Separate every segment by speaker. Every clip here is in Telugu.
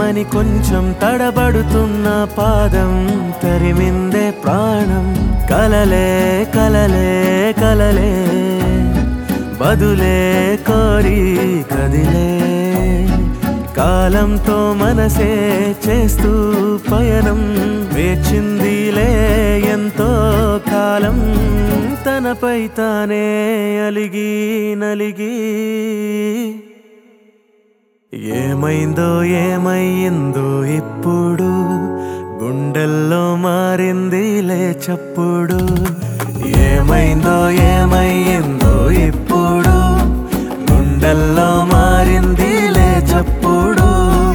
Speaker 1: అని కొంచెం తడబడుతున్న పాదం తరిమిందే ప్రాణం కలలే కలలే కలలే బదులే కోరి కదిలే కాలంతో మనసే చేస్తూ పయనం వేచిందిలే ఎంతో కాలం తనపై తానే అలిగి నలిగి ఏమైందో ఏమయ్యిందో ఇప్పుడు గుండెల్లో మారిందిలే చప్పుడు ఏమైందో ఏమయ్యిందో ఇప్పుడు గుండెల్లో మారిందిలే చప్పుడు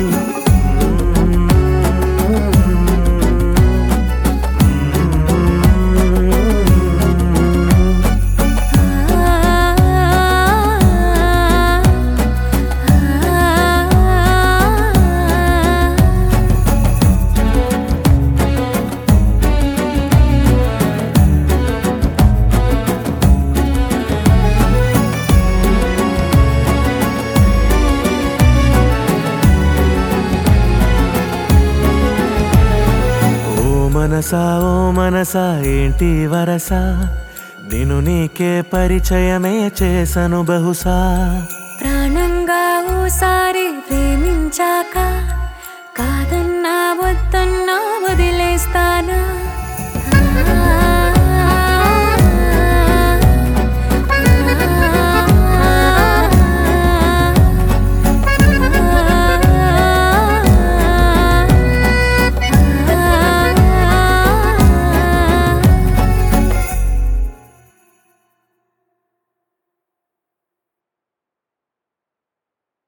Speaker 1: ఓ మనసా ఓ మనసా ఏంటి వరస నేను నీకే పరిచయమే చేసను బహుశా
Speaker 2: ప్రాణంగా ఓసారి ప్రేమించాక కాదన్నా వద్దన్నా వదిలేస్తానా